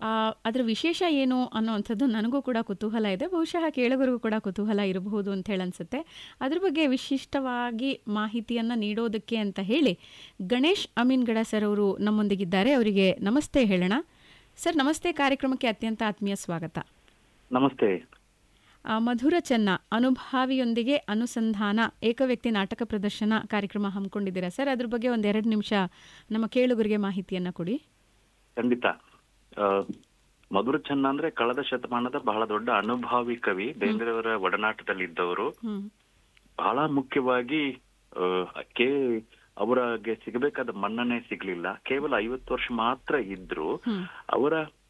ಆ, ಅದರ ವಿಶೇಷ ಏನು ಅನ್ನೋವಂಥದ್ದು ನನಗೂ ಕೂಡ ಕುತೂಹಲ ಇದೆ ಬಹುಶಃ ಕೇಳುಗರಿಗೂ ಕೂಡ ಕುತೂಹಲ ಇರಬಹುದು ಅಂತ ಹೇಳಿ ಅನ್ಸುತ್ತೆ ಅದ್ರ ಬಗ್ಗೆ ವಿಶಿಷ್ಟವಾಗಿ ಮಾಹಿತಿಯನ್ನು ನೀಡೋದಕ್ಕೆ ಅಂತ ಹೇಳಿ ಗಣೇಶ್ ಅಮೀನ್ಗಡ ಸರ್ ಅವರು ನಮ್ಮೊಂದಿಗಿದ್ದಾರೆ ಅವರಿಗೆ ನಮಸ್ತೆ ಹೇಳೋಣ ಸರ್ ನಮಸ್ತೆ ಕಾರ್ಯಕ್ರಮಕ್ಕೆ ಅತ್ಯಂತ ಆತ್ಮೀಯ ಸ್ವಾಗತ ನಮಸ್ತೆ ಆ, ಮಧುರ ಚೆನ್ನ ಅನುಭಾವಿಯೊಂದಿಗೆ ಅನುಸಂಧಾನ ಏಕವ್ಯಕ್ತಿ ನಾಟಕ ಪ್ರದರ್ಶನ ಕಾರ್ಯಕ್ರಮ ಹಮ್ಮಿಕೊಂಡಿದ್ದೀರಾ ಸರ್ ಅದ್ರ ಬಗ್ಗೆ ಒಂದೆರಡು ನಿಮಿಷ ನಮ್ಮ ಕೇಳುಗರಿಗೆ ಮಾಹಿತಿಯನ್ನು ಕೊಡಿ ಖಂಡಿತ ಆ, ಮಧುರ ಚೆನ್ನ ಅಂದ್ರೆ ಕಳೆದ ಶತಮಾನದ ಬಹಳ ದೊಡ್ಡ ಅನುಭಾವಿ ಕವಿ ಬೇಂದ್ರೆಯವರ ಒಡನಾಟದಲ್ಲಿದ್ದವರು ಹ್ಮ್ ಬಹಳ ಮುಖ್ಯವಾಗಿ ಆ, ಕೇ ಅವರಿಗೆ ಸಿಗಬೇಕಾದ ಮನ್ನಣೆ ಸಿಗ್ಲಿಲ್ಲ ಕೇವಲ ಐವತ್ತು ವರ್ಷ ಮಾತ್ರ ಇದ್ರು ಹ್ಮ್ ಅವರ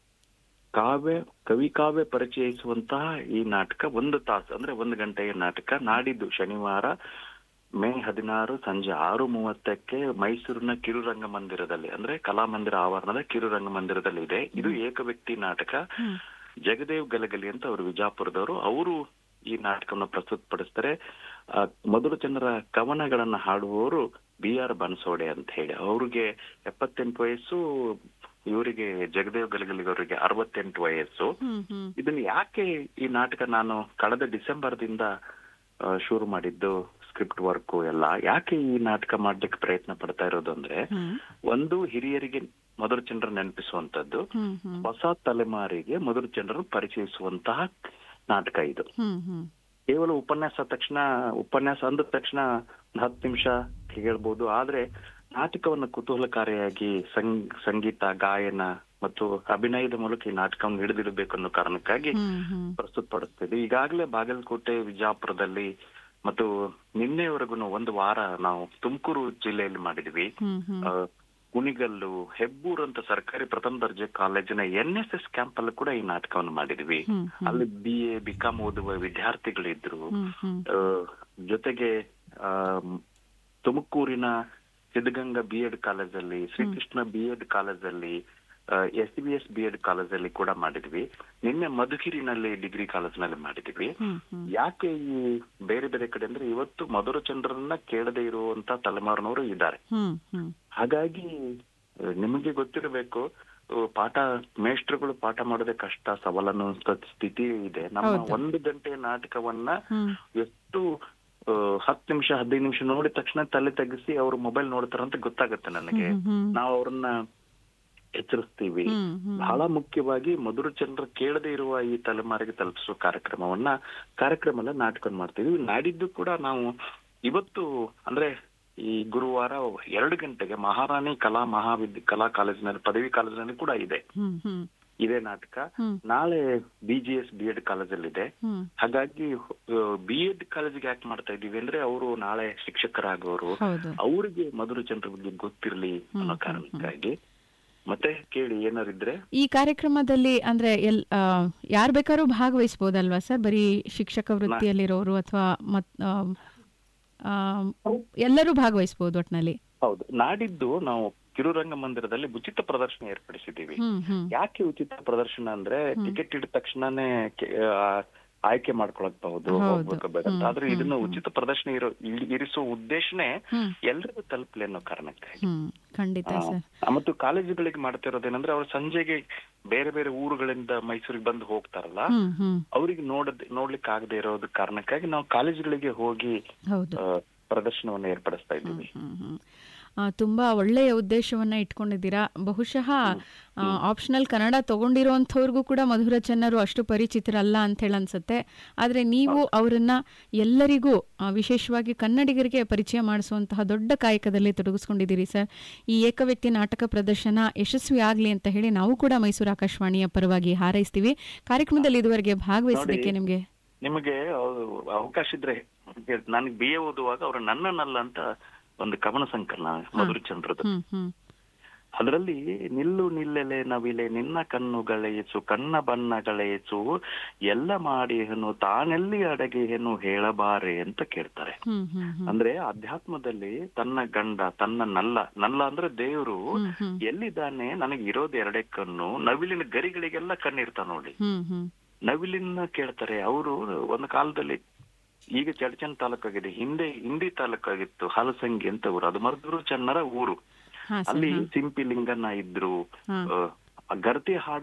ಕಾವ್ಯ ಕವಿ ಕಾವ್ಯ ಪರಿಚಯಿಸುವಂತಹ ಈ ನಾಟಕ ಒಂದು ತಾಸು ಅಂದ್ರೆ ಒಂದು ಗಂಟೆಯ ನಾಟಕ ನಾಡಿದ್ದು ಶನಿವಾರ ಮೇ ಹದಿನಾರು ಸಂಜೆ ಆರು ಮೂವತ್ತಕ್ಕೆ ಮೈಸೂರಿನ ಕಿರುರಂಗ ಮಂದಿರದಲ್ಲಿ ಅಂದ್ರೆ ಕಲಾಮಂದಿರ ಆವರಣದ ಕಿರುರಂಗ ಮಂದಿರದಲ್ಲಿ ಇದೆ ಇದು ಏಕವ್ಯಕ್ತಿ ನಾಟಕ ಹ್ಮ್ ಜಗದೇವ್ ಗಲಗಲಿ ಅಂತ ಅವರು ವಿಜಾಪುರದವರು ಅವರು ಈ ನಾಟಕವನ್ನು ಪ್ರಸ್ತುತಪಡಿಸ್ತಾರೆ ಆ, ಮಧುರಚಂದ್ರ ಕವನಗಳನ್ನ ಹಾಡುವವರು ಬಿ ಆರ್ ಬನ್ಸೋಡೆ ಅಂತ ಹೇಳಿ ಅವ್ರಿಗೆ ಎಪ್ಪತ್ತೆಂಟು ವಯಸ್ಸು ಇವರಿಗೆ ಜಗದೇವ್ ಗಲಗಲಿಗವರಿಗೆ ಅರವತ್ತೆಂಟು ವಯಸ್ಸು ಹ್ಮ್ ಹ್ಮ್ ಇದನ್ನ ಯಾಕೆ ಈ ನಾಟಕ ನಾನು ಕಳೆದ ಡಿಸೆಂಬರ್ದಿಂದ ಆ, ಶುರು ಮಾಡಿದ್ದು ಸ್ಕ್ರಿಪ್ಟ್ ವರ್ಕ್ ಎಲ್ಲ ಯಾಕೆ ಈ ನಾಟಕ ಮಾಡ್ಲಿಕ್ಕೆ ಪ್ರಯತ್ನ ಪಡ್ತಾ ಇರೋದು ಅಂದ್ರೆ ಹ್ಮ್ ಒಂದು ಹಿರಿಯರಿಗೆ ಮಧುರಚಂದ್ರ ನೆನಪಿಸುವಂತದ್ದು ಹ್ಮ್ ಹ್ಮ್ ಹೊಸ ತಲೆಮಾರಿಗೆ ಮಧುರಚಂದ್ರನ್ನು ಪರಿಚಯಿಸುವಂತಹ ನಾಟಕ ಇದು ಹ್ಮ್ ಹ್ಮ್ ಕೇವಲ ಉಪನ್ಯಾಸ ಆದ ತಕ್ಷಣ ಉಪನ್ಯಾಸ ಅಂದ ತಕ್ಷಣ ಒಂದು ಹತ್ತು ನಿಮಿಷ ಹೇಳ್ಬೋದು ಆದ್ರೆ ನಾಟಕವನ್ನು ಕುತೂಹಲಕಾರಿಯಾಗಿ ಸಂಗ್ ಸಂಗೀತ ಗಾಯನ ಮತ್ತು ಅಭಿನಯದ ಮೂಲಕ ಈ ನಾಟಕವನ್ನು ಹಿಡಿದಿಡಬೇಕು ಅನ್ನೋ ಕಾರಣಕ್ಕಾಗಿ ಹ್ಮ್ ಹ್ಮ್ ಪ್ರಸ್ತುತಪಡಿಸ್ತಿದ್ವಿ ಈಗಾಗಲೇ ಬಾಗಲಕೋಟೆ ವಿಜಾಪುರದಲ್ಲಿ ಮತ್ತು ನಿನ್ನೆವರೆಗೂ ಒಂದು ವಾರ ನಾವು ತುಮಕೂರು ಜಿಲ್ಲೆಯಲ್ಲಿ ಮಾಡಿದ್ವಿ ಹ್ಮ್ ಹ್ಮ್ ಆ, ಕುಣಿಗಲ್ಲು ಹೆಬ್ಬೂರ್ ಅಂತ ಸರ್ಕಾರಿ ಪ್ರಥಮ ದರ್ಜೆ ಕಾಲೇಜಿನ ಎನ್ ಎಸ್ ಎಸ್ ಕ್ಯಾಂಪ್ ಅಲ್ಲೂ ಕೂಡ ಈ ನಾಟಕವನ್ನು ಮಾಡಿದ್ವಿ ಹ್ಮ್ ಹ್ಮ್ ಅಲ್ಲಿ ಬಿ ಎ ಬಿಕಾಂ ಓದುವ ವಿದ್ಯಾರ್ಥಿಗಳಿದ್ರು ಹ್ಮ್ ಹ್ಮ್ ಆ, ಜೊತೆಗೆ ಆ, ತುಮಕೂರಿನ ಸಿದ್ಧಗಂಗಾ ಬಿ ಎಡ್ ಕಾಲೇಜಲ್ಲಿ ಶ್ರೀಕೃಷ್ಣ ಬಿ ಎಡ್ ಕಾಲೇಜಲ್ಲಿ S B S B Ed ಕಾಲೇಜಲ್ಲಿ ಕೂಡ ಮಾಡಿದ್ವಿ ನಿನ್ನೆ ಮಧುಗಿರಿನಲ್ಲಿ ಡಿಗ್ರಿ ಕಾಲೇಜಿನಲ್ಲಿ ಮಾಡಿದ್ವಿ ಹ್ಮ್ ಹ್ಮ್ ಯಾಕೆ ಈ ಬೇರೆ ಬೇರೆ ಕಡೆ ಅಂದ್ರೆ ಇವತ್ತು ಮಧುರಚಂದ್ರನ್ನ ಕೇಳದೆ ಇರುವಂತ ತಲೆಮಾರಿನವರು ಇದ್ದಾರೆ ಹ್ಮ್ ಹ್ಮ್ ಹಾಗಾಗಿ ಆ, ನಿಮಗೆ ಗೊತ್ತಿರಬೇಕು ಆ, ಪಾಠ ಮೇಷ್ಟ್ರುಗಳು ಪಾಠ ಮಾಡೋದೇ ಕಷ್ಟ ಸವಾಲನ್ನು ಸ್ಥಿತಿ ಇದೆ ನಮ್ಮ ಹೌದು. ಒಂದು ಗಂಟೆಯ ನಾಟಕವನ್ನ ಹ್ಮ್ ಎಷ್ಟು ಆ, ಹತ್ತು ನಿಮಿಷ ಹದಿನೈದು ನಿಮಿಷ ನೋಡಿದ ತಕ್ಷಣ ತಲೆ ತೆಗಿಸಿ ಅವ್ರು ಮೊಬೈಲ್ ನೋಡ್ತಾರಂತ ಗೊತ್ತಾಗುತ್ತೆ ನನಗೆ ಹ್ಮ್ ಹ್ಮ್ ನಾವು ಅವ್ರನ್ನ ಎಚ್ಚರಿಸ್ತೀವಿ ಹ್ಮ್ ಹ್ಮ್ ಬಹಳ ಮುಖ್ಯವಾಗಿ ಮಧುರಚಂದ್ರ ಕೇಳದೆ ಇರುವ ಈ ತಲೆಮಾರಿಗೆ ತಲುಪಿಸುವ ಕಾರ್ಯಕ್ರಮವನ್ನ ಕಾರ್ಯಕ್ರಮ ನಾಟಕ ಮಾಡ್ತೀವಿ ನಾಡಿದ್ದು ಕೂಡ ನಾವು ಇವತ್ತು ಅಂದ್ರೆ ಈ ಗುರುವಾರ ಎರಡು ಗಂಟೆಗೆ ಮಹಾರಾಣಿ ಕಲಾ ಮಹಾವಿದ್ಯ ಕಲಾ ಕಾಲೇಜಿನಲ್ಲಿ ಪದವಿ ಕಾಲೇಜಿನಲ್ಲಿ ಕೂಡ ಇದೆ ಹ್ಮ್ ಹ್ಮ್ ಇದೇ ನಾಟಕ ಹ್ಮ್ ನಾಳೆ ಬಿಜಿಎಸ್ ಬಿ ಎಡ್ ಕಾಲೇಜಲ್ಲಿದೆ ಹ್ಮ್ ಹಾಗಾಗಿ ಬಿ ಎಡ್ ಕಾಲೇಜಿಗೆ ಯಾಕೆ ಮಾಡ್ತಾ ಇದೀವಿ ಅಂದ್ರೆ ಅವರು ನಾಳೆ ಶಿಕ್ಷಕರಾಗೋರು ಹೌದು ಅವರಿಗೆ ಮಧುರಚಂದ್ರ ಬಗ್ಗೆ ಗೊತ್ತಿರ್ಲಿ ಅನ್ನೋ ಕಾರಣಕ್ಕಾಗಿ ಮತ್ತೆ ಕೇಳಿ ಏನಾರಿದ್ರೆ ಈ ಕಾರ್ಯಕ್ರಮದಲ್ಲಿ ಅಂದ್ರೆ ಎಲ್ ಯಾರು ಬೇಕಾದ್ರೂ ಭಾಗವಹಿಸಬಹುದಲ್ವಾ ಸರ್ ಬರೀ ಶಿಕ್ಷಕ ವೃತ್ತಿಯಲ್ಲಿರೋರು ಅಥವಾ ಮತ್ ಆ, ಆ, ಎಲ್ಲರೂ ಭಾಗವಹಿಸಬಹುದು ಒಟ್ನಲ್ಲಿ ಹೌದು ನಾಡಿದ್ದು ನಾವು ಕಿರುರಂಗ ಮಂದಿರದಲ್ಲಿ ಉಚಿತ ಪ್ರದರ್ಶನ ಏರ್ಪಡಿಸಿದ್ದೀವಿ ಹ್ಮ್ ಹ್ಮ್ ಯಾಕೆ ಉಚಿತ ಪ್ರದರ್ಶನ ಅಂದ್ರೆ ಟಿಕೆಟ್ ಹಿಡಿದ ತಕ್ಷಣನೇ ಕೆ- ಆ, ಆಯ್ಕೆ ಮಾಡ್ಕೊಳಕ್ಬಹುದು ಹೌದು. ಹೋಗ್ಬೇಕು ಬೇಡ ಅಂತ. ಹ್ಮ್, ಆದ್ರೆ ಇದನ್ನ ಹ್ಮ್, ಉಚಿತ ಪ್ರದರ್ಶನ ಇರೋ ಇಲ್- ಇರಿಸೋ ಉದ್ದೇಶನೇ ಹ್ಮ್ ಎಲ್ರಿಗೂ ತಲುಪಲಿ ಅನ್ನೋ ಕಾರಣಕ್ಕಾಗಿ ಹ್ಮ್ ಖಂಡಿತ ಆ, ಸರ್ ಮತ್ತು ಕಾಲೇಜುಗಳಿಗೆ ಮಾಡ್ತಾ ಇರೋದೇನಂದ್ರೆ ಅವ್ರು ಸಂಜೆಗೆ ಬೇರೆ ಬೇರೆ ಊರುಗಳಿಂದ ಮೈಸೂರಿಗೆ ಬಂದು ಹೋಗ್ತಾರಲ್ಲ ಹ್ಮ್ ಹ್ಮ್ ಅವ್ರಿಗೆ ನೋಡದ್ ನೋಡ್ಲಿಕ್ಕೆ ಆಗದೆ ಇರೋದ್ ಕಾರಣಕ್ಕಾಗಿ ನಾವು ಕಾಲೇಜುಗಳಿಗೆ ಹೋಗಿ ಹೌದು ಆ, ಪ್ರದರ್ಶನವನ್ನು ಏರ್ಪಡಿಸ್ತಾ ಇದ್ದೀವಿ ಹ್ಮ್, ಹ್ಮ್. ಆ, ತುಂಬಾ ಒಳ್ಳೆಯ ಉದ್ದೇಶವನ್ನ ಇಟ್ಕೊಂಡಿದ್ದೀರಾ ಬಹುಶಃ ಆಪ್ಷನಲ್ ಕನ್ನಡ ತಗೊಂಡಿರೋಂಥವ್ರಿಗೂ ಕೂಡ ಮಧುರ ಚೆನ್ನರು ಅಷ್ಟು ಪರಿಚಿತರಲ್ಲ ಅಂತ ಹೇಳಿ ಅನ್ಸುತ್ತೆ ಆದ್ರೆ ನೀವು ಅವರನ್ನ ಎಲ್ಲರಿಗೂ ಆ, ವಿಶೇಷವಾಗಿ ಕನ್ನಡಿಗರಿಗೆ ಪರಿಚಯ ಮಾಡಿಸುವಂತಹ ದೊಡ್ಡ ಕಾಯಕದಲ್ಲಿ ತೊಡಗಿಸ್ಕೊಂಡಿದ್ದೀರಿ ಸರ್ ಈ ಏಕವ್ಯಕ್ತಿ ನಾಟಕ ಪ್ರದರ್ಶನ ಯಶಸ್ವಿ ಆಗ್ಲಿ ಅಂತ ಹೇಳಿ ನಾವು ಕೂಡ ಮೈಸೂರು ಆಕಾಶವಾಣಿಯ ಪರವಾಗಿ ಹಾರೈಸ್ತೀವಿ ಕಾರ್ಯಕ್ರಮದಲ್ಲಿ ಇದುವರೆಗೆ ಭಾಗವಹಿಸಿದ್ದಕ್ಕೆ ನೋಡಿ, ನಿಮಗೆ ನಿಮಗೆ ಅವಕಾಶ ಇದ್ರೆ ನನಗೆ ಬಿ ಎ ಓದುವಾಗ ಅವರು ನನ್ನನ್ನಲ್ಲ ಅಂತ ಒಂದು ಕವನ ಸಂಕಲನ ಮಧುರಚಂದ್ರದ ಹ್ಮ್ ಹ್ಮ್ ಅದರಲ್ಲಿ ನಿಲ್ಲು ನಿಲ್ಲೆಲೆ ನವಿಲೆ ನಿನ್ನ ಕಣ್ಣುಗಳೆಯಸು ಕಣ್ಣ ಬಣ್ಣಗಳೆಯಸು ಎಲ್ಲ ಮಾಡಿ ಹೆನು ತಾನೆಲ್ಲಿ ಅಡಗೆ ಹೆನು ಹೇಳಬಾರೆ ಅಂತ ಕೇಳ್ತಾರೆ ಹ್ಮ್ ಹ್ಮ್ ಹ್ಮ್ ಅಂದ್ರೆ ಅಧ್ಯಾತ್ಮದಲ್ಲಿ ತನ್ನ ಗಂಡ ತನ್ನ ನಲ್ಲ ನಲ್ಲ ಅಂದ್ರೆ ದೇವರು ಹ್ಮ್ ಹ್ಮ್ ಎಲ್ಲಿದ್ದಾನೆ ನನಗೆ ಇರೋದು ಎರಡೇ ಕಣ್ಣು ನವಿಲಿನ ಗರಿಗಳಿಗೆಲ್ಲ ಕಣ್ಣಿರ್ತಾವ ನೋಡಿ ಹ್ಮ್ ಹ್ಮ್ ನವಿಲಿನ ಕೇಳ್ತಾರೆ ಅವರು ಒಂದು ಕಾಲದಲ್ಲಿ ಈಗ ಚಡಚನ್ ತಾಲೂಕಾಗಿದೆ ಹಿಂದೆ ಹಿಂದಿ ತಾಲೂಕಾಗಿತ್ತು ಹಲಸಂಗಿ ಅಂತ ಊರು ಅದು ಮರುದೂರು ಚನ್ನರ ಊರು ಹಾ ಸರ್ ಅಲ್ಲಿ ಹಾ ಸಿಂಪಿ ಲಿಂಗನ್ನ ಇದ್ರು ಹಾ ಆ, ಗರ್ತಿ ಹಾಡು